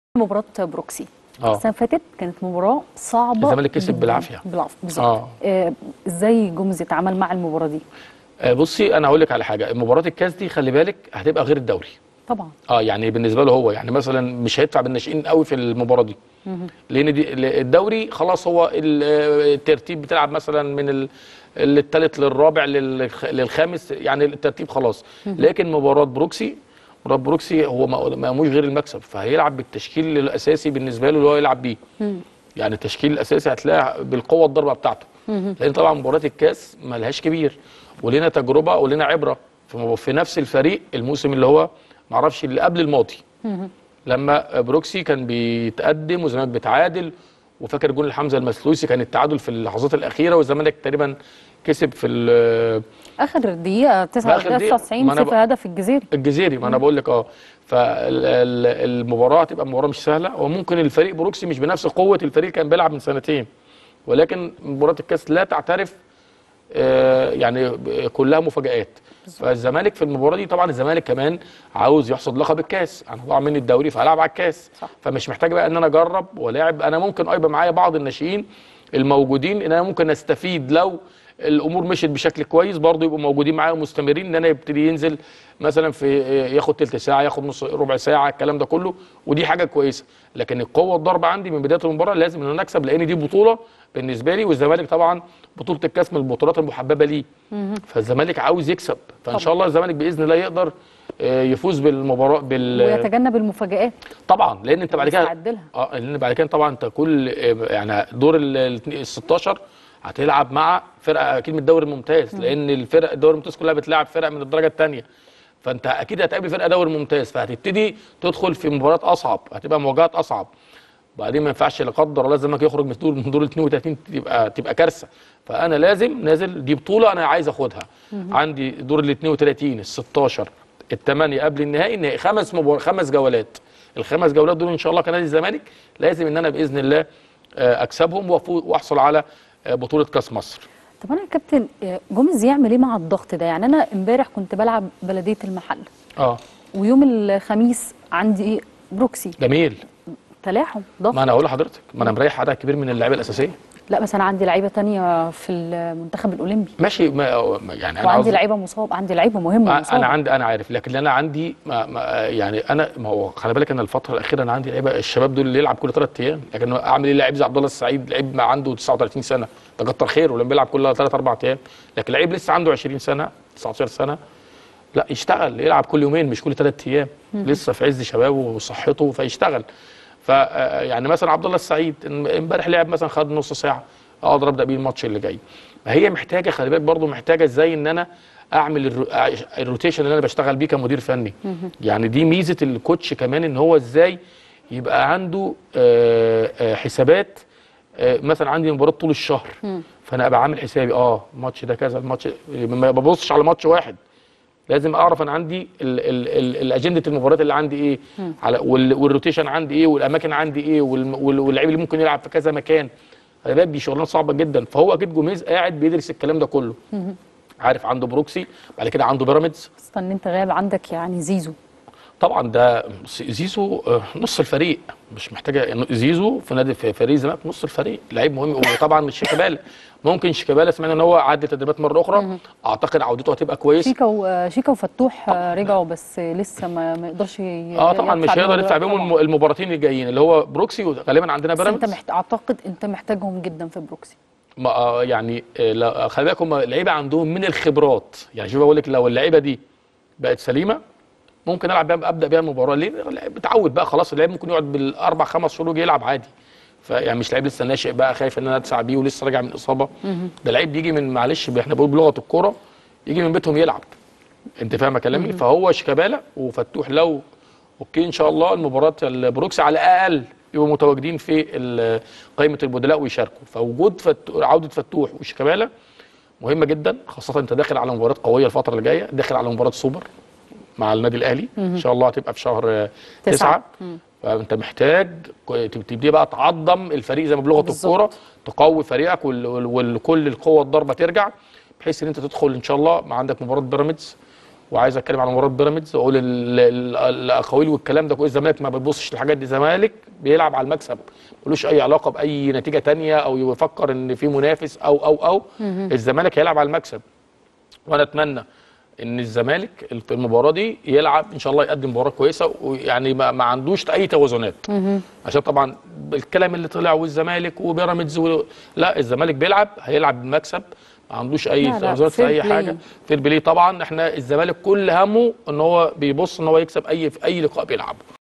مباراة بروكسي اه السنة اللي فاتت كانت مباراة صعبة الزمالك كسب جداً. بالعافية. بالعافية بالظبط آه. آه. ازاي جوميز يتعامل مع المباراة دي؟ آه، بصي انا هقول لك على حاجه مباراه الكاس دي خلي بالك هتبقى غير الدوري طبعا اه يعني بالنسبه له هو يعني مثلا مش هيدفع بالناشئين قوي في المباراه دي لان دي الدوري خلاص هو ال- الترتيب بتلعب مثلا من ال- الثالث للرابع للخ- للخامس يعني الترتيب خلاص لكن مباراه بروكسي مباراه بروكسي هو ما ما مش غير المكسب فهيلعب بالتشكيل الاساسي بالنسبه له اللي هو يلعب بيه يعني التشكيل الاساسي هتلاقي بالقوه الضربه بتاعته لان طبعا مباراه الكاس ما لهاش كبير ولنا تجربه ولنا عبره في في نفس الفريق الموسم اللي هو ما اعرفش اللي قبل الماضي لما بروكسي كان بيتقدم والزمالك بيتعادل وفاكر جون الحمزه المسلوسي كان التعادل في اللحظات الاخيره والزمالك تقريبا كسب في ال- اخر دقيقة 9 آخر دقيقة. 99 ما أنا صفر ب- هدف الجزيري الجزيري ما انا بقول لك اه فالمباراه هتبقى مباراه مش سهله وممكن الفريق بروكسي مش بنفس قوه الفريق اللي كان بيلعب من سنتين ولكن مباراه الكاس لا تعترف آه، يعني ب- كلها مفاجآت فالزمالك في المباراه دي طبعا الزمالك كمان عاوز يحصد لقب الكاس انا ضاع مني الدوري فهلعب على الكاس صح. فمش محتاج بقى ان انا اجرب ولاعب انا ممكن ايضا معايا بعض الناشئين الموجودين ان انا ممكن استفيد لو الامور مشيت بشكل كويس برضه يبقوا موجودين معايا ومستمرين ان انا يبتدي ينزل مثلا في ياخد تلت ساعه ياخد نص ربع ساعه الكلام ده كله ودي حاجه كويسه لكن القوه الضربه عندي من بدايه المباراه لازم ان انا اكسب لان دي بطوله بالنسبه لي والزمالك طبعا بطوله الكاس من البطولات المحببه ليه فالزمالك عاوز يكسب فان شاء الله الزمالك باذن الله يقدر آه، يفوز بالمباراه بال ويتجنب المفاجآت طبعا لان انت بعد كده يستعد لها. اه لان بعد كده طبعا انت كل آه، يعني دور ال 16 هتلعب مع فرقه اكيد من الدوري الممتاز لان الفرق الدوري الممتاز كلها بتلعب فرق من الدرجه الثانيه فانت اكيد هتقابل فرقه دوري ممتاز فهتبتدي تدخل في مباريات اصعب هتبقى مواجهات اصعب وبعدين ما ينفعش لا قدر الله الزمالك يخرج من دور من دور ال 32 تبقى تبقى كارثه فانا لازم نازل دي بطوله انا عايز اخدها عندي دور ال 32 ال 16 الثمانيه قبل النهائي النهائي خمس مبار... خمس جولات الخمس جولات دول ان شاء الله كنادي الزمالك لازم ان انا باذن الله آه، اكسبهم وأفو- واحصل على آه، بطوله كاس مصر طب انا يا كابتن آه، جوميز يعمل ايه مع الضغط ده؟ يعني انا امبارح كنت بلعب بلدية المحل اه ويوم الخميس عندي ايه؟ بروكسي جميل تلاحم ضغط ما انا هقول لحضرتك ما انا مريح عدد كبير من اللعيبه الاساسيه لا بس انا عندي لعيبه تانية في المنتخب الاولمبي ماشي ما يعني انا وعندي قصدي- لعيبه مصاب عندي لعيبه مهمه انا مصابه عندي انا عارف لكن انا عندي ما ما يعني انا ما هو خلي بالك انا الفتره الاخيره انا عندي لعيبه الشباب دول اللي يلعب كل ثلاث ايام لكن اعمل ايه لعيب زي عبد الله السعيد لعيب ما عنده 39 سنه ده كتر خيره لما بيلعب كل ثلاث اربع ايام لكن لعيب لسه عنده 20 سنه 19 سنه لا يشتغل يلعب كل يومين مش كل ثلاث ايام لسه في عز شبابه وصحته فيشتغل ف يعني مثلا عبد الله السعيد امبارح لعب مثلا خد نص ساعه اقدر ابدا بيه الماتش اللي جاي فهي محتاجه خلي بالك برضه محتاجه ازاي ان انا اعمل الرو- الروتيشن اللي انا بشتغل بيه كمدير فني يعني دي ميزه الكوتش كمان ان هو ازاي يبقى عنده آه، آه، حسابات آه، مثلا عندي مباراه طول الشهر فانا ابقى عامل حسابي اه الماتش ده كذا الماتش ما ببصش على ماتش واحد لازم اعرف انا عندي ال- ال- ال- الاجنده المباريات اللي عندي ايه على وال- والروتيشن عندي ايه والاماكن عندي ايه والم- وال- واللعيب اللي ممكن يلعب في كذا مكان خلي بالك دي شغلانه صعبه جدا فهو اكيد جوميز قاعد بيدرس الكلام ده كله عارف عنده بروكسي بعد كده عنده بيراميدز خاصه ان انت غايب عندك يعني زيزو طبعا ده زيزو آه، نص الفريق مش محتاجه زيزو في نادي في فريق الزمالك نص الفريق لعيب مهم وطبعا مش شيكابالا ممكن شيكابالا سمعنا ان هو عدى تدريبات مره اخرى اعتقد عودته هتبقى كويسه شيكا و- شيكا وفتوح آه، رجعوا بس لسه ما, ما يقدرش ي- اه طبعا مش يدفع هيقدر بيهم يدفع بيهم طبعاً. الم- المباراتين الجايين اللي هو بروكسي وغالبا عندنا بس انت بيراميدز محت... اعتقد انت محتاجهم جدا في بروكسي ما آه يعني آه، لا- خلي بالك هم لعيبه عندهم من الخبرات يعني شوف بقول لك لو اللعيبه دي بقت سليمه ممكن العب بيها ابدا بيها المباراه ليه؟ اللعيب بتعود بقى خلاص اللعيب ممكن يقعد بالاربع خمس شهور ويجي يلعب عادي فيعني مش لعيب لسه ناشئ بقى خايف ان انا ادفع بيه ولسه راجع من اصابه ده لعيب بيجي من معلش احنا بنقول بلغه الكوره يجي من بيتهم يلعب انت فاهمه كلامي فهو شيكابالا وفتوح لو اوكي ان شاء الله المباراه البروكسي على الاقل يبقوا متواجدين في ال- قائمه البدلاء ويشاركوا فوجود فت... عوده فتوح وشيكابالا مهمه جدا خاصه انت داخل على مباراه قويه الفتره اللي جايه داخل على مباراه سوبر مع النادي الاهلي ان شاء الله هتبقى في شهر آه، تسعة. تسعة فانت محتاج ك- تبتدي بقى تعظم الفريق زي ما بلغه بالظبط. الكوره تقوي فريقك وال- وال- وكل القوه الضربه ترجع بحيث ان انت تدخل ان شاء الله مع عندك مباراه بيراميدز وعايز اتكلم على مباراه بيراميدز واقول ال- ال- الاقاويل والكلام ده كل الزمالك ما بيبصش للحاجات دي الزمالك بيلعب على المكسب ملوش اي علاقه باي نتيجه تانية او يفكر ان في منافس او او او الزمالك هيلعب على المكسب وانا اتمنى ان الزمالك في المباراه دي يلعب ان شاء الله يقدم مباراه كويسه ويعني ما, ما عندوش اي توازنات عشان طبعا الكلام اللي طلع والزمالك وبيراميدز و... لا الزمالك بيلعب هيلعب بالمكسب ما عندوش اي لا، لا، توازنات في fair اي play. حاجه في البلاي طبعا احنا الزمالك كل همه ان هو بيبص ان هو يكسب اي في اي لقاء بيلعبه